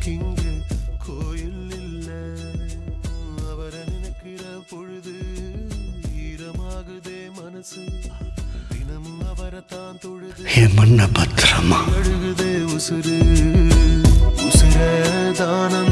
நமக்கிங்கு கோயில் இல்ல அவரை நினைக்கிற பொழுது ஈரமாகுதே மனசு தினமும் அவரை தான் தொழுது என் மண்ண பத்திரமா அழுகுதே உசுரு உசுர தானம்